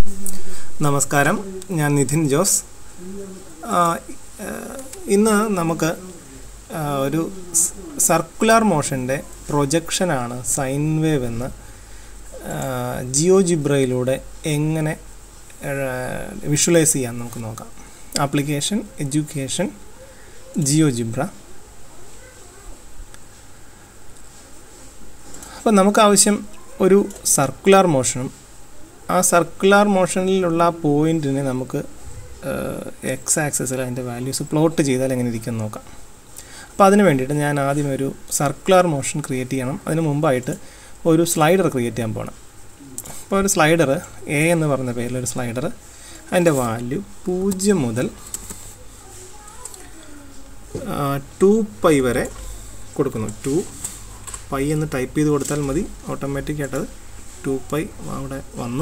നമസ്കാരം ഞാൻ നിധിൻ ജോസ് ആ, ആ, ഇന്ന് നമുക്ക് ആ, ഒരു സർക്കുലർ മോഷൻ്റെ പ്രൊജക്ഷനാണ് സൈൻ വേവ് എന്ന് ജിയോ ജിബ്രയിലൂടെ എങ്ങനെ വിഷ്വലൈസ് ചെയ്യാൻ നമുക്ക് നോക്കാം ആപ്ലിക്കേഷൻ എഡ്യൂക്കേഷൻ ജിയോ ജിബ്ര അപ്പോൾ നമുക്ക് ആവശ്യം ഒരു സർക്കുലർ മോഷനും ആ സർക്കുലർ മോഷനിലുള്ള ആ പോയിന്റിനെ നമുക്ക് എക്സ് ആക്സസിൽ അതിൻ്റെ വാല്യൂസ് പ്ലോട്ട് ചെയ്താൽ എങ്ങനെ ഇരിക്കും എന്ന് നോക്കാം അപ്പോൾ അതിന് വേണ്ടിയിട്ട് ഞാൻ ആദ്യം ഒരു സർക്കുലർ മോഷൻ ക്രിയേറ്റ് ചെയ്യണം അതിന് മുമ്പായിട്ട് ഒരു സ്ലൈഡർ ക്രിയേറ്റ് ചെയ്യാൻ പോകണം അപ്പോൾ ഒരു സ്ലൈഡർ എ എന്ന് പറഞ്ഞ പേരിലൊരു സ്ലൈഡർ അതിൻ്റെ വാല്യൂ പൂജ്യം മുതൽ ടു പൈ വരെ കൊടുക്കുന്നു ടു പൈ എന്ന് ടൈപ്പ് ചെയ്ത് കൊടുത്താൽ മതി ഓട്ടോമാറ്റിക് ആയിട്ടത് ടു പൈ അവിടെ വന്നു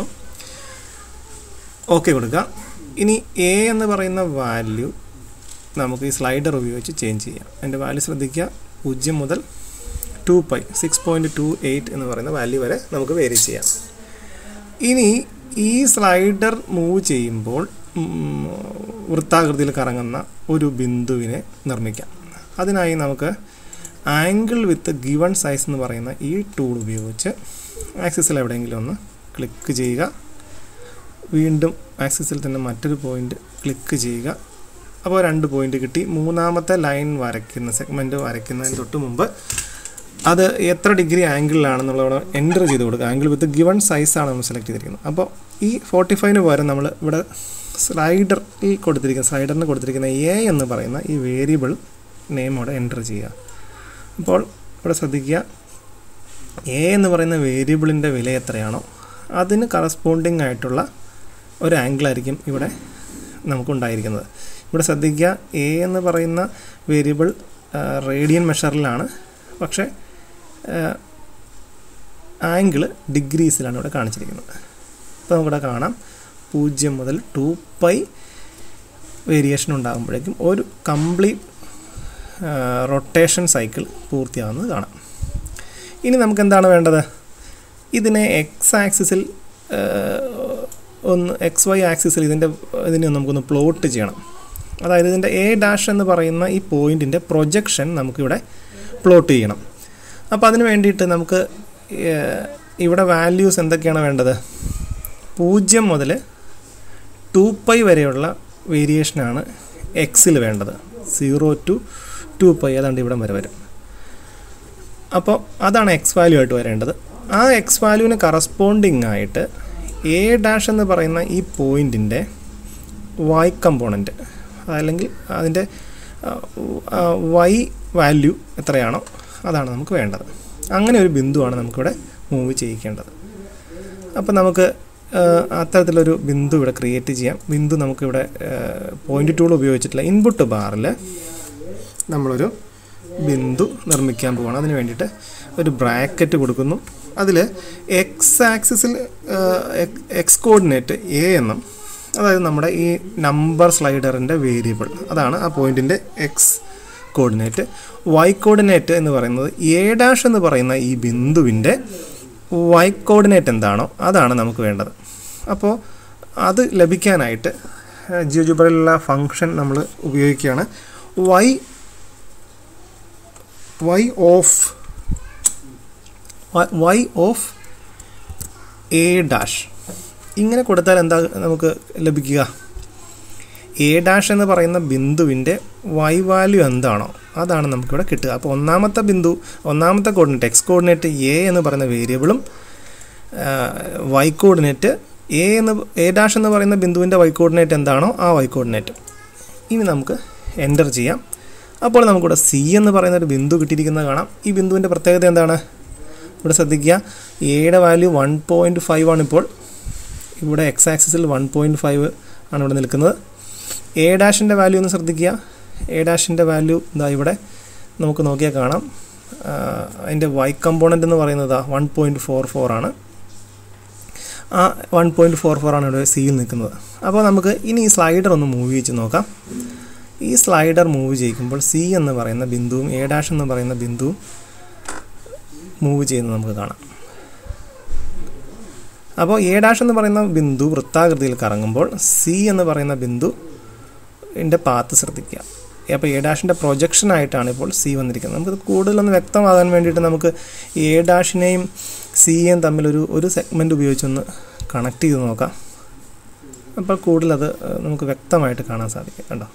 ഓക്കെ കൊടുക്കുക ഇനി എ എന്ന് പറയുന്ന വാല്യൂ നമുക്ക് ഈ സ്ലൈഡർ ഉപയോഗിച്ച് ചേഞ്ച് ചെയ്യാം അതിൻ്റെ വാല്യൂ ശ്രദ്ധിക്കുക പൂജ്യം മുതൽ two pi six point two eight എന്ന് പറയുന്ന വാല്യൂ വരെ നമുക്ക് വേരി ചെയ്യാം ഇനി ഈ സ്ലൈഡർ മൂവ് ചെയ്യുമ്പോൾ ഉം, വൃത്താകൃതിയിൽ കറങ്ങുന്ന ഒരു ബിന്ദുവിനെ നിർമ്മിക്കാം അതിനായി നമുക്ക് ആംഗിൾ വിത്ത് ഗിവൺ സൈസ് എന്ന് പറയുന്ന ഈ ടൂൾ ഉപയോഗിച്ച് ആക്സിസിൽ എവിടെയെങ്കിലും ഒന്ന് ക്ലിക്ക് ചെയ്യുക വീണ്ടും ആക്സിസിൽ തന്നെ മറ്റൊരു പോയിന്റ് ക്ലിക്ക് ചെയ്യുക അപ്പോൾ രണ്ട് പോയിന്റ് കിട്ടി മൂന്നാമത്തെ ലൈൻ വരയ്ക്കുന്ന സെഗ്മെൻറ്റ് വരയ്ക്കുന്നതിന് തൊട്ട് മുമ്പ് അത് എത്ര ഡിഗ്രി ആംഗിളിലാണെന്നുള്ളത് എൻ്റർ ചെയ്ത് കൊടുക്കുക ആംഗിൾ വിത്ത് ഗിവൺ സൈസാണ് നമ്മൾ സെലക്ട് ചെയ്തിരിക്കുന്നത് അപ്പോൾ ഈ ഫോർട്ടി ഫൈവിന് പകരം നമ്മൾ ഇവിടെ സ്ലൈഡറിൽ കൊടുത്തിരിക്കുന്ന സ്ലൈഡറിന് കൊടുത്തിരിക്കുന്ന എ എന്ന് പറയുന്ന ഈ വേരിയബിൾ നെയിം അവിടെ എൻ്റർ ചെയ്യുക അപ്പോൾ ഇവിടെ ശ്രദ്ധിക്കുക എ എന്ന് പറയുന്ന വേരിയബിളിൻ്റെ വില എത്രയാണോ അതിന് കറസ്പോണ്ടിങ് ആയിട്ടുള്ള ഒരു ആംഗിളായിരിക്കും ഇവിടെ നമുക്കുണ്ടായിരിക്കുന്നത് ഇവിടെ ശ്രദ്ധിക്കുക എ എന്ന് പറയുന്ന വേരിയബിൾ റേഡിയൻ മെഷറിലാണ് പക്ഷേ ആംഗിൾ ഡിഗ്രീസിലാണ് ഇവിടെ കാണിച്ചിരിക്കുന്നത് അപ്പോൾ നമുക്കിവിടെ കാണാം പൂജ്യം മുതൽ ടു പൈ വേരിയേഷൻ ഉണ്ടാകുമ്പോഴേക്കും ഒരു കംപ്ലീറ്റ് റൊട്ടേഷൻ സൈക്കിൾ പൂർത്തിയാകുന്നത് കാണാം ഇനി നമുക്ക് എന്താണ് വേണ്ടത് ഇതിനെ എക്സ് ആക്സിസിൽ ഒന്ന് എക്സ് വൈ ആക്സിസിൽ ഇതിൻ്റെ ഇതിനെ നമുക്കൊന്ന് പ്ലോട്ട് ചെയ്യണം അതായത് ഇതിൻ്റെ എ ഡാഷ് എന്ന് പറയുന്ന ഈ പോയിൻറ്റിൻ്റെ പ്രൊജക്ഷൻ നമുക്കിവിടെ പ്ലോട്ട് ചെയ്യണം അപ്പോൾ അതിന് വേണ്ടിയിട്ട് നമുക്ക് ഏഹ്, ഇവിടെ വാല്യൂസ് എന്തൊക്കെയാണ് വേണ്ടത് പൂജ്യം മുതൽ ടു പൈ വരെയുള്ള വേരിയേഷനാണ് എക്സിൽ വേണ്ടത് സീറോ ടു ടു പൈ അതാണ്ട് ഇവിടം വരെ വരും അപ്പോൾ അതാണ് എക്സ് വാല്യൂ ആയിട്ട് വരേണ്ടത് ആ എക്സ് വാല്യൂവിന് കറസ്പോണ്ടിങ് ആയിട്ട് എ ഡാഷ് എന്ന് പറയുന്ന ഈ പോയിൻറ്റിൻ്റെ വൈ കമ്പോണൻറ്റ് അല്ലെങ്കിൽ അതിൻ്റെ വൈ വാല്യൂ എത്രയാണോ അതാണ് നമുക്ക് വേണ്ടത് അങ്ങനെ ഒരു ബിന്ദുവാണ് നമുക്കിവിടെ മൂവ് ചെയ്യിക്കേണ്ടത് അപ്പോൾ നമുക്ക് ആ, അത്തരത്തിലൊരു ബിന്ദു ഇവിടെ ക്രിയേറ്റ് ചെയ്യാം ബിന്ദു നമുക്കിവിടെ പോയിന്റ് ടൂൾ ഉപയോഗിച്ചിട്ടുള്ള ഇൻപുട്ട് ബാറിൽ നമ്മളൊരു ബിന്ദു നിർമ്മിക്കാൻ പോവാണ് അതിന് വേണ്ടിയിട്ട് ഒരു ബ്രാക്കറ്റ് കൊടുക്കുന്നു അതിൽ എക്സ് ആക്സിസിൽ എക്സ് കോർഡിനേറ്റ് എ എന്നും അതായത് നമ്മുടെ ഈ നമ്പർ സ്ലൈഡറിൻ്റെ വേരിയബിൾ അതാണ് ആ പോയിന്റിൻ്റെ എക്സ് കോർഡിനേറ്റ് വൈ കോർഡിനേറ്റ് എന്ന് പറയുന്നത് എ ഡാഷ് എന്ന് പറയുന്ന ഈ ബിന്ദുവിൻ്റെ വൈ കോർഡിനേറ്റ് എന്താണോ അതാണ് നമുക്ക് വേണ്ടത് അപ്പോൾ അത് ലഭിക്കാനായിട്ട് ജിയോജുബറിലുള്ള ഫങ്ഷൻ നമ്മൾ ഉപയോഗിക്കുകയാണ് Y Y of Y of A dash ഇങ്ങനെ കൊടുത്താൽ എന്താ നമുക്ക് ലഭിക്കുക എ ഡാഷ് എന്ന് പറയുന്ന ബിന്ദുവിൻ്റെ വൈ വാല്യൂ എന്താണോ അതാണ് നമുക്കിവിടെ കിട്ടുക അപ്പോൾ ഒന്നാമത്തെ ബിന്ദു ഒന്നാമത്തെ കോർഡിനേറ്റ് എക്സ് കോർഡിനേറ്റ് എ എന്ന് പറയുന്ന വേരിയബിളും വൈ കോർഡിനേറ്റ് എ എന്ന് എ ഡാഷ് എന്ന് പറയുന്ന ബിന്ദുവിൻ്റെ വൈ കോർഡിനേറ്റ് എന്താണോ ആ വൈ കോർഡിനേറ്റ് ഇനി നമുക്ക് എൻ്റർ ചെയ്യാം അപ്പോൾ നമുക്കിവിടെ സി എന്ന് പറയുന്ന ഒരു ബിന്ദു കിട്ടിയിരിക്കുന്നത് കാണാം ഈ ബിന്ദുവിൻ്റെ പ്രത്യേകത എന്താണ് ഇവിടെ ശ്രദ്ധിക്കുക എയുടെ വാല്യൂ വൺ പോയിൻറ്റ് ഫൈവ് ആണ് ഇപ്പോൾ ഇവിടെ എക്സ് ആക്സിസിൽ വൺ പോയിൻറ്റ് ഫൈവ് ആണ് ഇവിടെ നിൽക്കുന്നത് എ ഡാഷിൻ്റെ വാല്യൂ ഒന്ന് ശ്രദ്ധിക്കുക എ ഡാഷിൻ്റെ വാല്യൂ ഇതാ ഇവിടെ നമുക്ക് നോക്കിയാൽ കാണാം ആ, അതിൻ്റെ വൈ കമ്പോണൻ്റ് എന്ന് പറയുന്നത് വൺ പോയിൻറ്റ് ഫോർ ഫോർ ആണ് ആ വൺ പോയിൻറ്റ് ഫോർ ഫോർ ആണ് ഇവിടെ സിയിൽ നിൽക്കുന്നത് അപ്പോൾ നമുക്ക് ഇനി ഈ സ്ലൈഡർ ഒന്ന് മൂവ് ചെയ്ച്ച് നോക്കാം ഈ സ്ലൈഡർ മൂവ് ചെയ്യിക്കുമ്പോൾ സി എന്ന് പറയുന്ന ബിന്ദുവും എ ഡാഷ് എന്ന് പറയുന്ന ബിന്ദുവും മൂവ് ചെയ്യുന്നത് നമുക്ക് കാണാം അപ്പോൾ എ ഡാഷ് എന്ന് പറയുന്ന ബിന്ദു വൃത്താകൃതിയിൽ കറങ്ങുമ്പോൾ സി എന്ന് പറയുന്ന ബിന്ദു ൻ്റെ പാത്ത് ശ്രദ്ധിക്കുക അപ്പോൾ എ ഡാഷിൻ്റെ പ്രൊജക്ഷൻ ആയിട്ടാണ് ഇപ്പോൾ സി വന്നിരിക്കുന്നത് നമുക്കത് കൂടുതലൊന്ന് വ്യക്തമാകാൻ വേണ്ടിയിട്ട് നമുക്ക് എ ഡാഷിനെയും സിയെയും തമ്മിലൊരു ഒരു സെഗ്മെൻറ്റ് ഉപയോഗിച്ചൊന്ന് കണക്ട് ചെയ്ത് നോക്കാം അപ്പോൾ കൂടുതലത് ഏഹ്, നമുക്ക് വ്യക്തമായിട്ട് കാണാൻ സാധിക്കും കണ്ടോ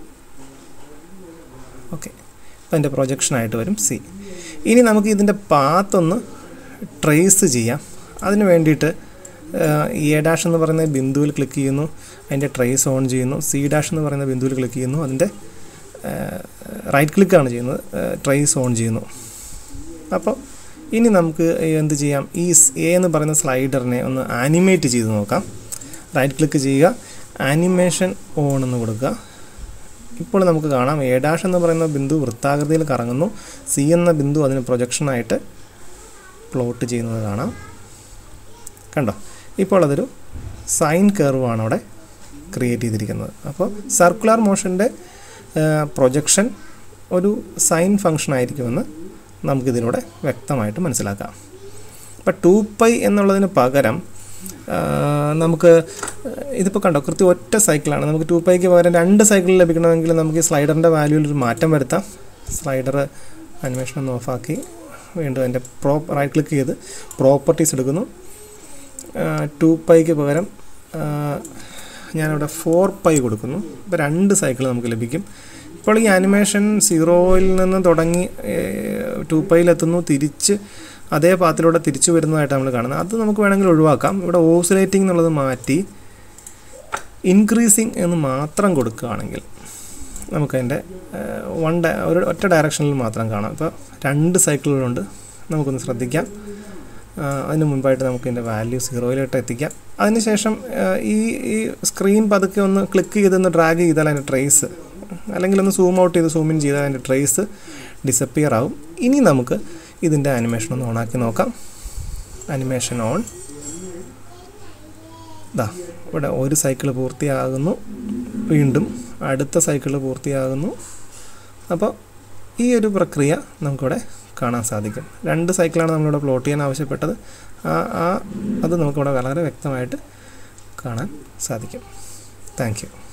ഓക്കെ അപ്പോൾ അതിൻ്റെ പ്രൊജക്ഷനായിട്ട് വരും സി ഇനി നമുക്ക് ഇതിൻ്റെ പാത്തൊന്ന് ട്രേസ് ചെയ്യാം അതിന് വേണ്ടിയിട്ട് എ ഡാഷ് എന്ന് പറയുന്ന ബിന്ദുവിൽ ക്ലിക്ക് ചെയ്യുന്നു അതിൻ്റെ ട്രേസ് ഓൺ ചെയ്യുന്നു സി ഡാഷ് എന്ന് പറയുന്ന ബിന്ദുവിൽ ക്ലിക്ക് ചെയ്യുന്നു അതിൻ്റെ റൈറ്റ് ക്ലിക്കാണ് ചെയ്യുന്നത് ട്രേസ് ഓൺ ചെയ്യുന്നു അപ്പോൾ ഇനി നമുക്ക് എന്ത് ചെയ്യാം ഈ എ എന്ന് പറയുന്ന സ്ലൈഡറിനെ ഒന്ന് ആനിമേറ്റ് ചെയ്ത് നോക്കാം റൈറ്റ് ക്ലിക്ക് ചെയ്യുക ആനിമേഷൻ ഓൺ എന്ന് കൊടുക്കുക ഇപ്പോൾ നമുക്ക് കാണാം എ ഡാഷ് എന്ന് പറയുന്ന ബിന്ദു വൃത്താകൃതിയിൽ കറങ്ങുന്നു സി എന്ന ബിന്ദു അതിന് പ്രൊജക്ഷനായിട്ട് പ്ലോട്ട് ചെയ്യുന്നത് കാണാം കണ്ടോ ഇപ്പോൾ അതൊരു സൈൻ കർവാണ് അവിടെ ക്രിയേറ്റ് ചെയ്തിരിക്കുന്നത് അപ്പോൾ സർക്കുലർ മോഷൻ്റെ പ്രൊജക്ഷൻ ഒരു സൈൻ ഫങ്ഷൻ ആയിരിക്കുമെന്ന് നമുക്കിതിലൂടെ വ്യക്തമായിട്ട് മനസ്സിലാക്കാം അപ്പോൾ ടു പൈ എന്നുള്ളതിന് പകരം ആ, നമുക്ക് ഇതിപ്പോൾ കണ്ടോ കൃത്യം ഒറ്റ സൈക്കിളാണ് നമുക്ക് ടു പൈക്ക് പകരം രണ്ട് സൈക്കിൾ ലഭിക്കണമെങ്കിൽ നമുക്ക് ഈ സ്ലൈഡറിൻ്റെ വാല്യൂവിൽ ഒരു മാറ്റം വരുത്താം സ്ലൈഡർ അനിമേഷൻ ഒന്ന് ഓഫാക്കി വീണ്ടും അതിൻ്റെ പ്രോ റൈറ്റ് ക്ലിക്ക് ചെയ്ത് പ്രോപ്പർട്ടീസ് എടുക്കുന്നു ടു പൈക്ക് പകരം ആ, ഞാനിവിടെ ഫോർ പൈ കൊടുക്കുന്നു ഇപ്പോൾ രണ്ട് സൈക്കിൾ നമുക്ക് ലഭിക്കും ഇപ്പോൾ ഈ ആനിമേഷൻ സീറോയിൽ നിന്ന് തുടങ്ങി ടു പൈയിലെത്തുന്നു തിരിച്ച് അതേ പാത്തിലൂടെ തിരിച്ചു വരുന്നതായിട്ട് നമ്മൾ കാണുന്നത് അത് നമുക്ക് വേണമെങ്കിൽ ഒഴിവാക്കാം ഇവിടെ ഓസിലേറ്റിംഗ് എന്നുള്ളത് മാറ്റി ഇൻക്രീസിങ് എന്ന് മാത്രം കൊടുക്കുകയാണെങ്കിൽ നമുക്കതിൻ്റെ വൺ ഡ ഒരു ഒറ്റ ഡയറക്ഷനിൽ മാത്രം കാണാം ഇപ്പോൾ രണ്ട് സൈക്കിളുകളുണ്ട് നമുക്കൊന്ന് ശ്രദ്ധിക്കാം ആ, അതിന് മുൻപായിട്ട് നമുക്ക് ഇതിൻ്റെ വാല്യൂ സീറോയിലോട്ട് എത്തിക്കാം അതിനുശേഷം ആ, ഈ ഈ സ്ക്രീൻ പതുക്കെ ഒന്ന് ക്ലിക്ക് ചെയ്തൊന്ന് ഡ്രാഗ് ചെയ്താൽ അതിൻ്റെ ട്രേസ് അല്ലെങ്കിൽ ഒന്ന് സൂം ഔട്ട് ചെയ്ത് സൂം ഇൻ ചെയ്താൽ അതിൻ്റെ ട്രേസ് ഡിസപ്പിയർ ആവും ഇനി നമുക്ക് ഇതിൻ്റെ ആനിമേഷൻ ഒന്ന് ഓണാക്കി നോക്കാം ആനിമേഷൻ ഓൺ ദാ ഇവിടെ ഒരു സൈക്കിൾ പൂർത്തിയാകുന്നു വീണ്ടും അടുത്ത സൈക്കിൾ പൂർത്തിയാകുന്നു അപ്പോൾ ഈ ഒരു പ്രക്രിയ നമുക്കിവിടെ കാണാൻ സാധിക്കും രണ്ട് സൈക്കിളാണ് നമ്മളിവിടെ പ്ലോട്ട് ചെയ്യാൻ ആവശ്യപ്പെട്ടത് ആ ആ അത് നമുക്കിവിടെ വളരെ വ്യക്തമായിട്ട് കാണാൻ സാധിക്കും താങ്ക് യു